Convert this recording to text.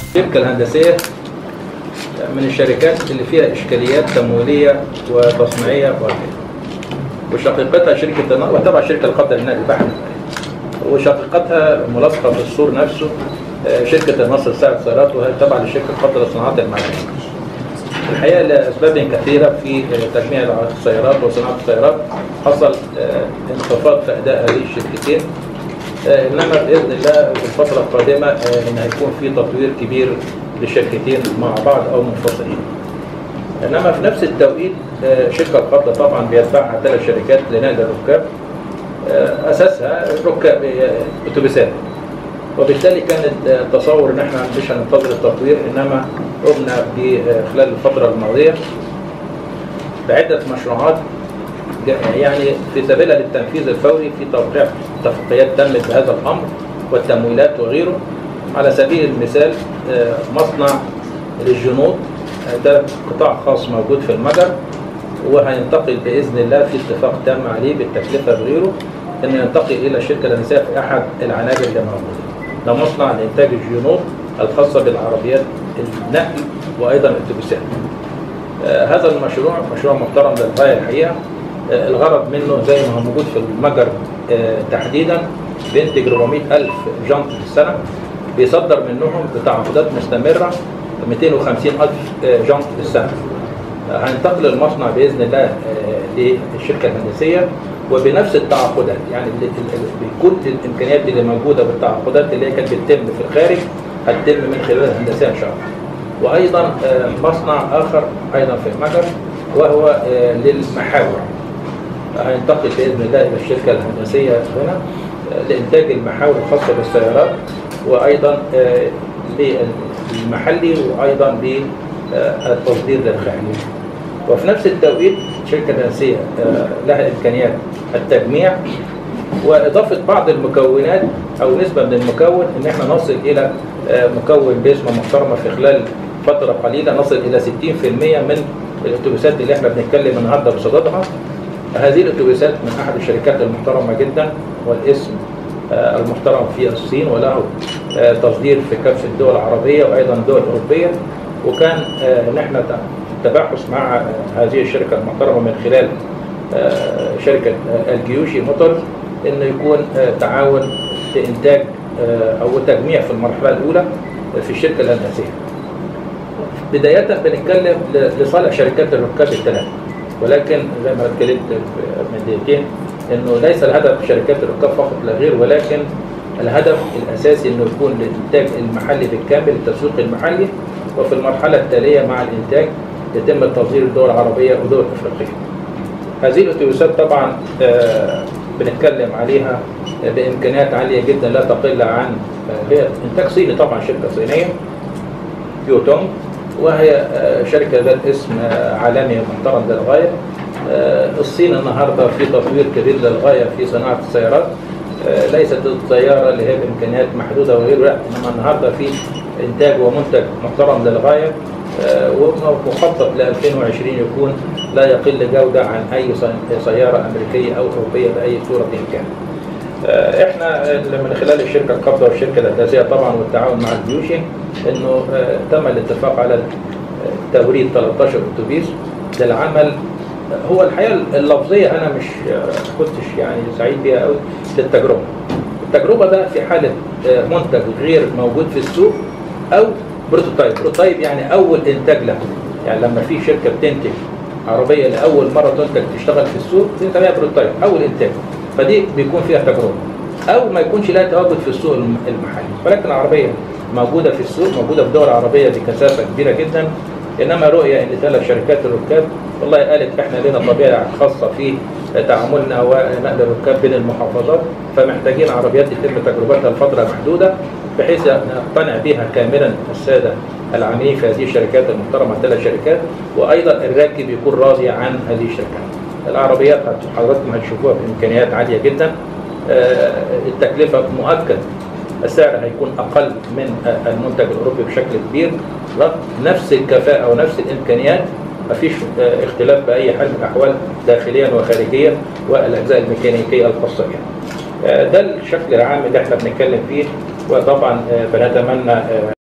الشركة الهندسية من الشركات اللي فيها إشكاليات تمويلية وتصنيعية واحدة وشقيقتها شركة النقل وتبع شركة القطر للنقل البحري وشقيقتها ملاصقة في السور نفسه آه، شركة النصر ساعة سيارات وهي تبع لشركة قطر للصناعات المعدنية. الحقيقة لأسباب كثيرة في آه، تجميع السيارات وصناعة السيارات حصل آه، انخفاض في أداء هذه الشركتين آه، انما باذن الله في الفتره القادمه آه، ان هيكون في تطوير كبير للشركتين مع بعض او منفصلين. انما في نفس التوقيت آه، شركه القطر طبعا بيتبعها ثلاث شركات لنقل الركاب آه، اساسها ركاب آه، اتوبيسات وبالتالي كان التصور ان احنا مش هننتظر التطوير انما قمنا في آه، خلال الفتره الماضيه بعده مشروعات يعني في سبيلها للتنفيذ الفوري في توقيع اتفاقيات تمت بهذا الامر والتمويلات وغيره على سبيل المثال آه، مصنع للجنود آه، ده قطاع خاص موجود في المجر وهينتقل باذن الله في اتفاق تام عليه بالتكلفه وغيره انه ينتقل الى الشركه الهندسيه في احد العنابر اللي موجوده. ده مصنع لانتاج الجنود الخاصه بالعربيات النقل وايضا الاتوبيسات. آه، هذا المشروع مشروع محترم للغايه الحقيقه آه، الغرض منه زي ما هو موجود في المجر آه، تحديدا بينتج 400 ألف جنط في السنة بيصدر منهم بتعاقدات مستمرة 250 ألف آه، جنط في السنة آه، هينتقل المصنع بإذن الله آه، للشركة الهندسية وبنفس التعاقدات يعني ال- ال- ال- بكل الإمكانيات اللي موجودة بالتعاقدات اللي هي كانت بتتم في الخارج هتتم من خلال الهندسية إن شاء الله وأيضا آه، مصنع آخر أيضا في المجر وهو آه، للمحاور هينتقل باذن الله الى الشركه الهندسيه هنا آه، لانتاج المحاور الخاصه بالسيارات وايضا آه، للمحلي وايضا للتصدير للخارج. وفي نفس التوقيت الشركه الهندسيه آه، لها امكانيات التجميع واضافه بعض المكونات او نسبه من المكون ان احنا نصل الى آه، مكون باسمه محترمه في خلال فتره قليله نصل الى 60% من الاتوبيسات اللي احنا بنتكلم النهارده بصددها هذه الاتوبيسات من احد الشركات المحترمه جدا والاسم آه، المحترم في الصين وله آه، تصدير في كافه الدول العربيه وايضا الدول الاوروبيه وكان آه، نحن ت- تباحث مع آه، هذه الشركه المحترمه من خلال آه، شركه آه، الجيوشي موتورز انه يكون آه، تعاون في انتاج آه، او تجميع في المرحله الاولى في الشركه الهندسيه. بداية بنتكلم ل- لصالح شركات الركاب الثلاثة ولكن زي ما اتكلمت في- من دقيقتين انه ليس الهدف شركات الركاب فقط لا غير ولكن الهدف الاساسي انه يكون الانتاج المحلي بالكامل التسويق المحلي وفي المرحلة التالية مع الانتاج يتم التصدير الدول العربية ودول افريقية. هذه الاتوبيسات طبعا آه، بنتكلم عليها بامكانيات عاليه جدا لا تقل عن آه، هي انتاج صيني طبعا شركه صينيه يوتونج وهي آه، شركه ذات اسم آه، عالمي محترم للغايه آه، الصين النهارده في تطوير كبير للغايه في صناعه السيارات آه، ليست السياره اللي هي بامكانيات محدوده وغيره لا انما النهارده في انتاج ومنتج محترم للغايه آه، ومخطط ل 2020 يكون لا يقل جوده عن اي سي- سياره امريكيه او اوروبيه باي صوره كان. آه، احنا آه، من خلال الشركه القابضه والشركه الهندسيه طبعا والتعاون مع الجيوشي انه آه، تم الاتفاق على آه، توريد 13 اتوبيس للعمل آه، هو الحقيقه اللفظيه انا مش آه، كنتش يعني سعيد بيها قوي للتجربه. التجربه ده في حاله آه، منتج غير موجود في السوق او بروتوتايب، بروتوتايب يعني اول انتاج له. يعني لما في شركه بتنتج عربيه لاول مره تنتج تشتغل في السوق دي بنسميها بروتوتايب اول انتاج. فدي بيكون فيها تجربه او ما يكونش لها تواجد في السوق الم- المحلي ولكن العربيه موجوده في السوق موجوده في دول عربيه بكثافه كبيره جدا انما رؤيه ان ثلاث شركات الركاب والله قالت احنا لنا طبيعه خاصه في تعاملنا ونقل الركاب بين المحافظات فمحتاجين عربيات يتم تجربتها لفتره محدوده بحيث نقتنع بها كاملا الساده العاملين في هذه الشركات المحترمه ثلاث شركات وايضا الراكب يكون راضي عن هذه الشركات. العربيات هت- حضراتكم هتشوفوها بامكانيات عاليه جدا آه، التكلفه مؤكد السعر هيكون اقل من آه، المنتج الاوروبي بشكل كبير رغم نفس الكفاءه ونفس الامكانيات مفيش آه، اختلاف باي حال من الاحوال داخليا وخارجيا والاجزاء الميكانيكيه الخاصه بها. آه، ده الشكل العام اللي احنا بنتكلم فيه وطبعا آه، بنتمنى آه،